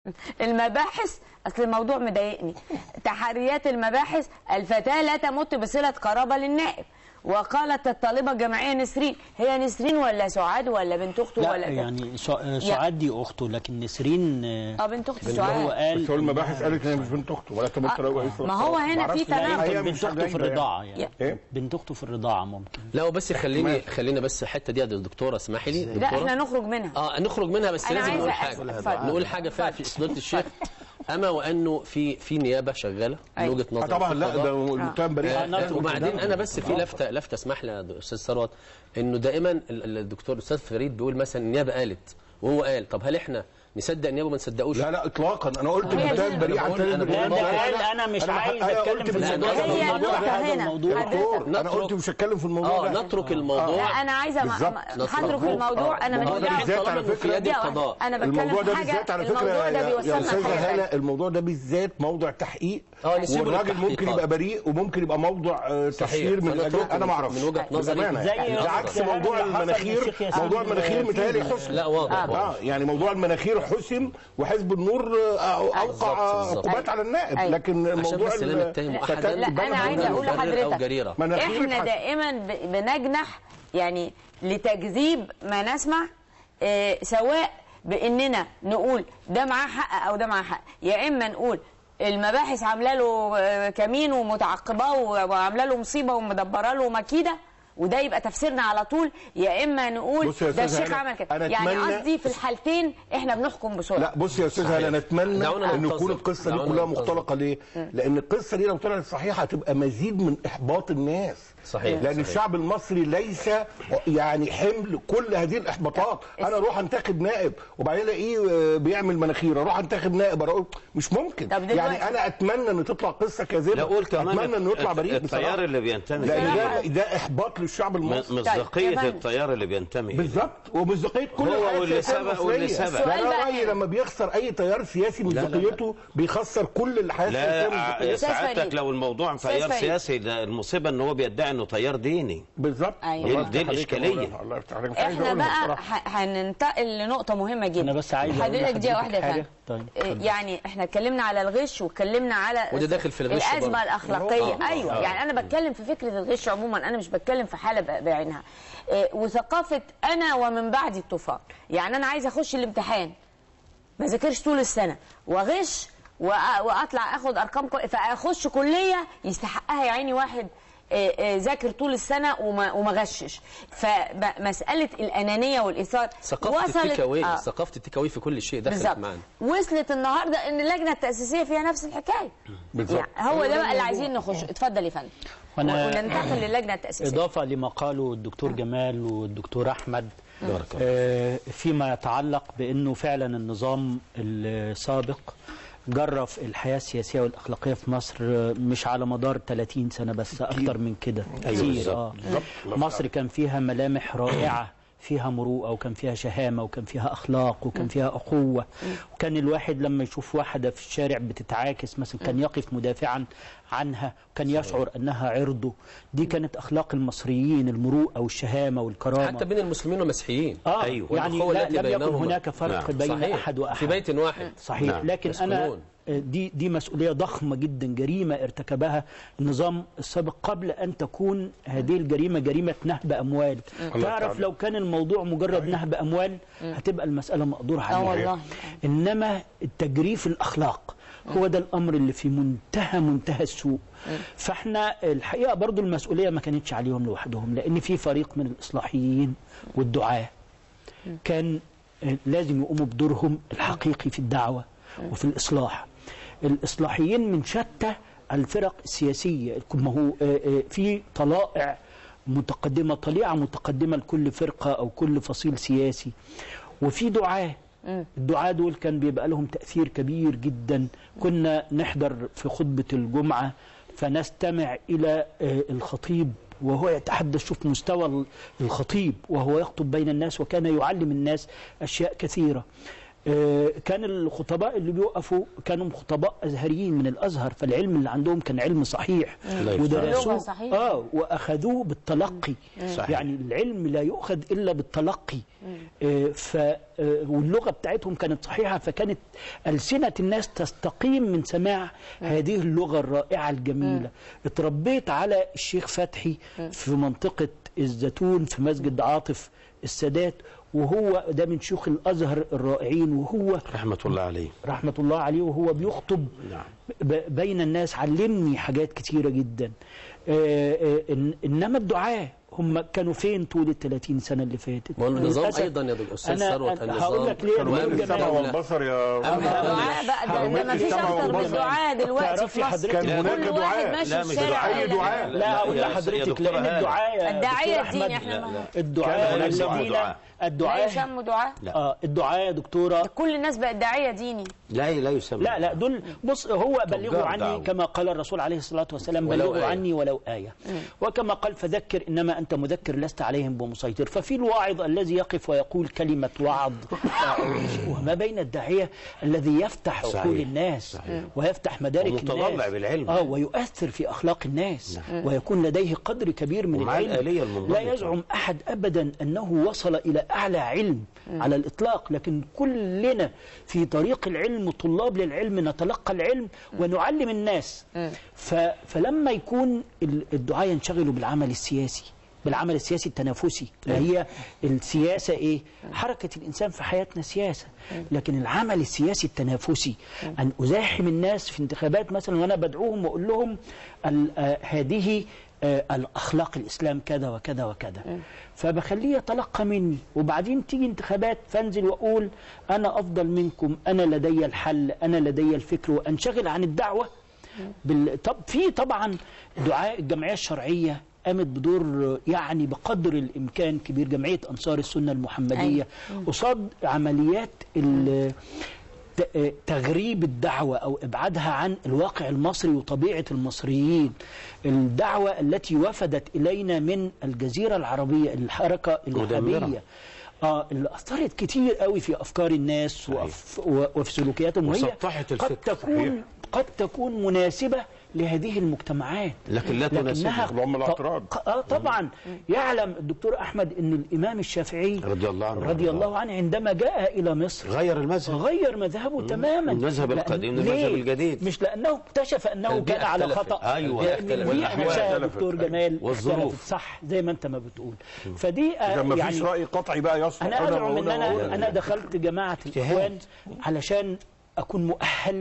المباحث اصل الموضوع مضايقني تحريات المباحث الفتاه لا تمت بصله قرابه للنائب وقالت الطالبه الجامعيه نسرين هي نسرين ولا سعاد ولا بنت اخته لا ولا يعني سع- سعاد دي اخته لكن نسرين آه، اه بنت اخت اللي هو سعاد قال بس هو المباحث قالت ان هي مش بنت اخته ولا تمت آه، له ما هو هنا في لا تناقض. هي يمكن مش بنت اخته في غايبة الرضاعه يعني. يعني ايه بنت اخته في الرضاعه ممكن لا بس خليني خلينا بس الحته دي يا دكتوره اسمحي لي لا دكتورة. احنا نخرج منها اه نخرج منها بس أنا لازم عايزة نقول أسأل. حاجه اتفضل. نقول حاجه فيها في فضيله الشيخ اما وانه في في نيابه شغاله من أيوة. وجهه نظر طبعا لا ده المتهم بريء آه، نترك وبعدين ده. انا بس في لفته لفته اسمح لي يا استاذ ثروت انه دائما ال- ال- الدكتور الاستاذ فريد بيقول مثلا النيابه قالت وهو قال طب هل احنا نصدق النيابه وما نصدقوش لا لا اطلاقا انا قلت هي المتهم دي. بريء عن أنا طريق بقول- لا البريء. ده لا، قال لا. انا مش أنا- عايز أنا اتكلم قلت في في الموضوع الموضوع ده هي الموضوع النقطة ده هذا هنا. الموضوع حضرتك- دكتور انا نترك- قلت مش هتكلم في الموضوع اه ده نترك الموضوع لا انا عايزه بالظبط. م- حضروا في الموضوع انا الموضوع ماليش ده دعوه بالذات على طالما فكره في يد دي القضاء. انا الموضوع بتكلم ده في بالذات حاجه على فكره الموضوع ده يا- يا بيوصلنا استاذه لحاجه هلا تانية. الموضوع ده بالذات موضوع تحقيق اه نسيبه والراجل للتحقيقات. ممكن يبقى بريء وممكن يبقى موضوع آه، صحيح. تشهير من فأنا اجل أتركه انا ما اعرفش من وجهة نظري. بأمانة زي يعني. بالعكس الاتهام موضوع اللي حصل المناخير للشيخ ياسين موضوع المناخير في- متهيألي حسن لا واضح آه. واضح. اه يعني موضوع المناخير حسم وحزب النور آه، اوقع بالظبط، بالظبط. عقوبات على النائب أيوة. لكن عشان موضوع بس لا ال- نتهم فتاة احدا لا البلد انا عايزه ده اقول مبرر لحضرتك أو جريرة. مناخير احنا اتحسن. دائما ب- بنجنح يعني لتكذيب ما نسمع آه، سواء باننا نقول ده معاه حق او ده معاه حق يا اما نقول المباحث عامله له آه، كمين ومتعقباه وعامله له مصيبه ومدبره له مكيده وده يبقى تفسيرنا على طول يا اما نقول بص يا ده أستاذ الشيخ هاني، عمل كده أنا يعني أتمنى- قصدي في الحالتين احنا بنحكم بسرعه لا بص يا استاذ هلا نتمنى دعونا ان ننتظر. تكون القصه دي دعونا كلها ننتظر. مختلقه ليه؟ لان القصه دي لو طلعت صحيحه هتبقى مزيد من احباط الناس صحيح، لان صحيح. الشعب المصري ليس يعني حمل كل هذه الاحباطات انا اروح انتخب نائب وبعدين الاقيه آه، بيعمل مناخير اروح انتخب نائب اقول مش ممكن طب دلوقتي- يعني انا اتمنى ان تطلع قصه كاذبه لا قول كمان اتمنى انه يطلع بريء التيار بصراحه اللي بينتمي لان بصراحة. ده ده احباط للشعب م- المصري طيب، يا مصداقيه فندم. التيار اللي بينتمي إليه. بالظبط ومصداقيه كل هو الحياه واللي السياسية سبق واللي المصرية. سبق. يعني السؤال انا بقى رايي هنا. لما بيخسر اي تيار سياسي لا، لا. مصداقيته بيخسر كل الحياه السياسيه لا مصداقيته. أستاذ سعادتك فريد. لو الموضوع أستاذ تيار فريد. سياسي ده المصيبه ان هو بيدعي انه تيار ديني بالظبط أيوة. دي- الله دي يفتح عليك يا الإشكالية. مولانا. الله يفتح عليك مش عايز احنا أقولها بقى بصراحة. ح- هننتقل لنقطه مهمه جدا أنا بس عايز أقول حضرتك دي لحضرتك واحده يا حاجة. فندم طيب، إيه، اتفضل. يعني احنا اتكلمنا على الغش واتكلمنا على وده داخل في الغش الازمه برضه. الاخلاقيه آه، ايوه آه. يعني انا بتكلم في فكره الغش عموما انا مش بتكلم في حاله ب- بعينها إيه، وثقافه انا ومن بعدي الطوفان يعني انا عايزه اخش الامتحان ما ذاكرش طول السنه واغش وأ- واطلع اخد ارقام كو... فاخش كليه يستحقها يا عيني واحد آه، آه، ذاكر طول السنه وما, وما غشش فمساله الانانيه والاثار ثقافه التيك اواي ثقافه التيك اواي في كل شيء دخلت بالظبط معانا وصلت النهارده ان اللجنه التاسيسيه فيها نفس الحكايه بالظبط. يعني هو ده بقى اللي عايزين نخش اتفضل يا فندم وأنا- وننتقل للجنه التاسيسيه إضافة لما قاله الدكتور جمال والدكتور أحمد بارك الله. آه، فيما يتعلق بأنه فعلا النظام السابق جرف الحياة السياسية والأخلاقية في مصر آه، مش على مدار 30 سنة بس أكتر من كده أيوة كتير بالظبط. آه. بالظبط. الله مصر كان فيها ملامح رائعة فيها مروءة وكان فيها شهامة وكان فيها أخلاق وكان فيها أخوة وكان الواحد لما يشوف واحدة في الشارع بتتعاكس مثلا كان يقف مدافعا عنها وكان يشعر أنها عرضه دي كانت أخلاق المصريين المروءة والشهامة والكرامة حتى بين المسلمين والمسيحيين آه أيوة. يعني والأخوة لا التي لم يكن بينهما. هناك فرق نعم. بين صحيح. أحد وأحد في بيت واحد صحيح نعم. لكن انا يسكنون. دي دي مسؤوليه ضخمه جدا جريمه ارتكبها النظام السابق قبل ان تكون هذه الجريمه جريمه نهب اموال تعرف تعالى. لو كان الموضوع مجرد نهب اموال هتبقى المساله مقدور اه عليها والله انما التجريف الاخلاق هو ده الامر اللي في منتهى منتهى السوء فاحنا الحقيقه برضو المسؤوليه ما كانتش عليهم لوحدهم لان في فريق من الاصلاحيين والدعاه كان لازم يقوموا بدورهم الحقيقي في الدعوه وفي الاصلاح الاصلاحيين من شتى الفرق السياسيه ما هو آه، آه، في طلائع متقدمه طليعه متقدمه لكل فرقه او كل فصيل سياسي وفي دعاه الدعاة دول كان بيبقى لهم تأثير كبير جدا كنا نحضر في خطبة الجمعة فنستمع إلى آه، الخطيب وهو يتحدث شوف مستوى الخطيب وهو يخطب بين الناس وكان يعلم الناس أشياء كثيرة آه، كان الخطباء اللي بيقفوا كانوا خطباء ازهريين من الازهر فالعلم اللي عندهم كان علم صحيح لا يفتح. ودرسوه اللغة صحيح. اه واخذوه بالتلقي صحيح. يعني العلم لا يؤخذ الا بالتلقي آه، ف آه، واللغه بتاعتهم كانت صحيحه فكانت السنه الناس تستقيم من سماع هذه اللغه الرائعه الجميله اتربيت على الشيخ فتحي في منطقه الزيتون في مسجد عاطف السادات وهو ده من شيوخ الازهر الرائعين وهو رحمة الله عليه رحمة الله عليه وهو بيخطب نعم. ب- بين الناس علمني حاجات كتيرة جدا آه، آه، إن- إنما الدعاء هم كانوا فين طول ال 30 سنة اللي فاتت ما هو النظام للأسف ايضا يا دكتور استاذ أنا- ثروت أنا هقول النظام لك ليه كانوا الإمام ملك السمع جمال والبصر يا دعاء بقى ده, ده ما فيش السمع اكتر من والبصر. دعاء دلوقتي تعرفي في مصر حضرتك كان لا، هناك كل واحد دعاء ماشي لا، في مش الشارع دعاء. أي يقول دعاء. لا هقول يا- يا لحضرتك دكتورة لأن هاني. الدعاء يا الداعية دكتور الدين أحمد، احنا ما- الدعاء كان هناك الذين دعاء. لا الدعاء يسموا دعاء اه الدعاء يا دكتورة كل الناس بقت داعية ديني لا لا يسمى لا لا دول بص هو بلغوا تجار عني دعوة. كما قال الرسول عليه الصلاة والسلام ولو بلغوا آية. عني ولو آية وكما قال فذكر إنما أنت مذكر لست عليهم بمسيطر ففي الواعظ الذي يقف ويقول كلمة وعظ وما بين الداعية الذي يفتح صحيح. عقول الناس صحيح. ويفتح مدارك ومتطلع الناس بالعلم. آه ويؤثر في أخلاق الناس ويكون لديه قدر كبير من ومع العلم الآلية المنضبطة. لا يزعم أحد أبدا أنه وصل إلى أعلى علم على الإطلاق لكن كلنا في طريق العلم طلاب للعلم نتلقى العلم ونعلم الناس ف فلما يكون ال- الدعاة ينشغلوا بالعمل السياسي بالعمل السياسي التنافسي اللي هي السياسة إيه حركة الإنسان في حياتنا سياسة لكن العمل السياسي التنافسي أن أزاحم الناس في انتخابات مثلا وأنا بدعوهم وأقول لهم ال- آه، هذه آه، الأخلاق الإسلام كذا وكذا وكذا فبخليه يتلقى مني وبعدين تيجي انتخابات فانزل وأقول أنا أفضل منكم أنا لدي الحل أنا لدي الفكر وأنشغل عن الدعوة بال... طب في طبعا دعاء الجمعية الشرعية قامت بدور يعني بقدر الإمكان كبير جمعية أنصار السنة المحمدية قصاد عمليات ال... ت- تغريب الدعوة أو إبعادها عن الواقع المصري وطبيعة المصريين الدعوة التي وفدت إلينا من الجزيرة العربية الحركة مدمرة. الوهابية آه اللي أثرت كتير قوي في أفكار الناس وأف... و- وفي سلوكياتهم وهي وسطحت قد الفكر. تكون قد تكون مناسبة لهذه المجتمعات لكن لا تناسبها. لكنها هم الاعتراض. ط- آه طبعا يعلم الدكتور أحمد أن الإمام الشافعي رضي الله عنه رضي الله عنه عندما جاء إلى مصر غير المذهب غير مذهبه تماما المذهب لأن- القديم ليه؟ للمذهب الجديد. مش لأنه اكتشف أنه البيئة كان على اختلفت. خطأ أيوة. لأن اختلفت. البيئة والأحوال نفسها يا اختلفت. دكتور جمال والظروف. اختلفت. صح زي ما أنت ما بتقول فدي آه، اذا ما فيش يعني راي قطعي بقى يصلح انا هنا ادعو ان وهنا انا وهنا. انا دخلت جماعه اجتهاد. الاخوان علشان اكون مؤهل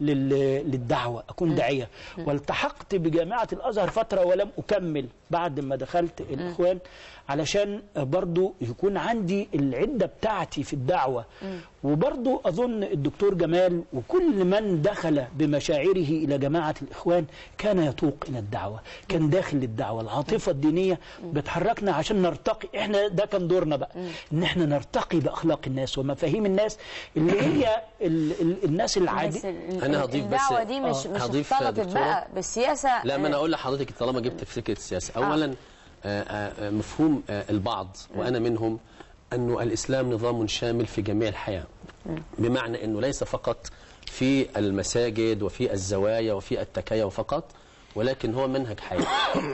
لل- للدعوه اكون داعيه والتحقت بجامعه الازهر فتره ولم اكمل بعد ما دخلت الاخوان علشان برضو يكون عندي العده بتاعتي في الدعوه وبرضو اظن الدكتور جمال وكل من دخل بمشاعره الى جماعه الاخوان كان يتوق الى الدعوه كان داخل للدعوه العاطفه الدينيه بتحركنا عشان نرتقي احنا ده كان دورنا بقى ان احنا نرتقي باخلاق الناس ومفاهيم الناس اللي هي ال ال الناس الناس العاديه ال- أنا هضيف بس- الدعوة دي مش آه، مش هضيف اختلطت دكتورة. بقى بالسياسة لا ما انا آه، اقول لحضرتك طالما جبت في فكره السياسه اولا آه، آه، مفهوم آه، البعض وانا منهم انه الاسلام نظام شامل في جميع الحياه بمعنى انه ليس فقط في المساجد وفي الزوايا وفي التكايا فقط ولكن هو منهج حياه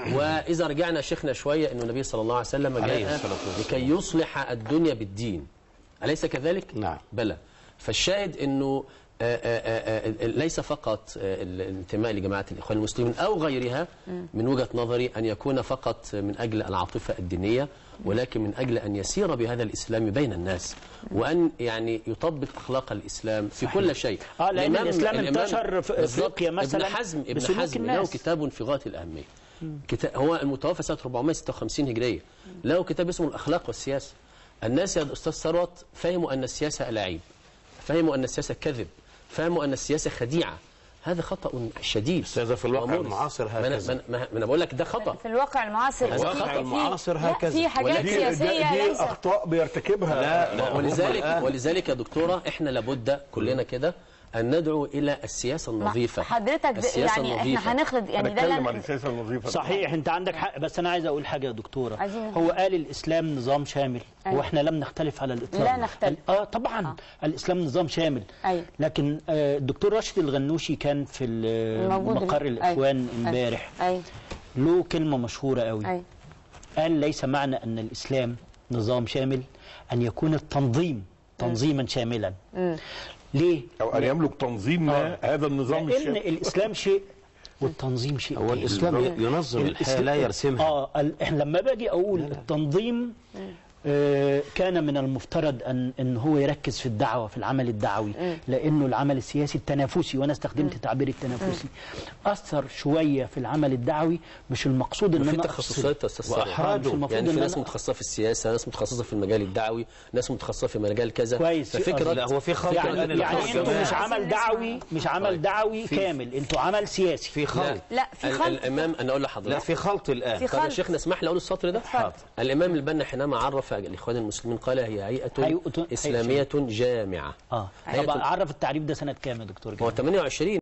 واذا رجعنا شيخنا شويه انه النبي صلى الله عليه وسلم عليه جاء الصلاة والسلام. لكي يصلح الدنيا بالدين اليس كذلك نعم. بلى فالشاهد انه آه، آه، آه، آه، ليس فقط آه، الانتماء لجماعه الاخوان المسلمين او غيرها من وجهه نظري ان يكون فقط من اجل العاطفه الدينيه ولكن من اجل ان يسير بهذا الاسلام بين الناس وان يعني يطبق اخلاق الاسلام في كل شيء آه، لأن الإمام- الإسلام الإمام انتشر في بالضبط، أفريقيا مثلاً ابن حزم ابن بسلوك حزم له الناس. كتاب في غايه الاهميه كتاب هو المتوفى سنه 456 هجريه له كتاب اسمه الاخلاق والسياسه الناس يا استاذ ثروت فهموا ان السياسه الاعيب فهموا ان السياسه كذب فهموا ان السياسه خديعه هذا خطا شديد أستاذ في الواقع ومورث. المعاصر ما أنا- هكذا. ما أنا- ما انا بقول لك ده خطا في الواقع المعاصر الواقع في- في- المعاصر لا، هكذا. في حاجات ولكن دي, سياسية دي ليست اخطاء بيرتكبها لا، لا. ولذلك ولذلك يا دكتوره احنا لابد كلنا كده ان ندعو الى السياسه النظيفه حضرتك ده- السياسه يعني النظيفه احنا هنخلط يعني ده هنتكلم اللي عن أنا- السياسه النظيفه صحيح انت عندك حق بس انا عايز اقول حاجه يا دكتوره عايزين هو قال الاسلام نظام شامل أيوة. واحنا لم نختلف على الاطلاق لا نختلف. اه طبعا الاسلام نظام شامل أيوة. لكن آه، الدكتور راشد الغنوشي كان في ال- موجود مقر هنا. الاخوان أيوة. امبارح ايوه له كلمه مشهوره قوي ايوه قال ليس معنى ان الاسلام نظام شامل ان يكون التنظيم تنظيما شاملا ليه او ان يملك تنظيم ما آه. هذا النظام لان الشامل الاسلام شيء والتنظيم شيء هو تاني. الاسلام ي- ينظم الحياه لا يرسمها اه ال- إحنا لما باجي اقول التنظيم آه كان من المفترض ان ان هو يركز في الدعوه في العمل الدعوي لانه العمل السياسي التنافسي وانا استخدمت تعبير التنافسي اثر شويه في العمل الدعوي مش المقصود ان في انا تخصصات يا استاذ صالح. وأحراجه. مش المفروض يعني في إن ناس أنا- متخصصه في السياسه ناس متخصصه في المجال الدعوي ناس متخصصه في مجال كذا كويس. ففكره لا هو في خلط الان يعني, اللي يعني حصل. انتوا مش عمل دعوي مش عمل طيب. دعوي كامل انتوا عمل سياسي في خلط لا في ال- خلط الامام انا اقول لحضرتك لا في خلط الان في طب يا خلط. شيخنا اسمح لي اقول السطر ده اتفضل. الامام البنا حينما عرف الاخوان المسلمين قال هي هيئه هيئة- اسلاميه جامعه اه هيئة طب عرف التعريف ده سنه كام يا دكتور هو جمال؟ 28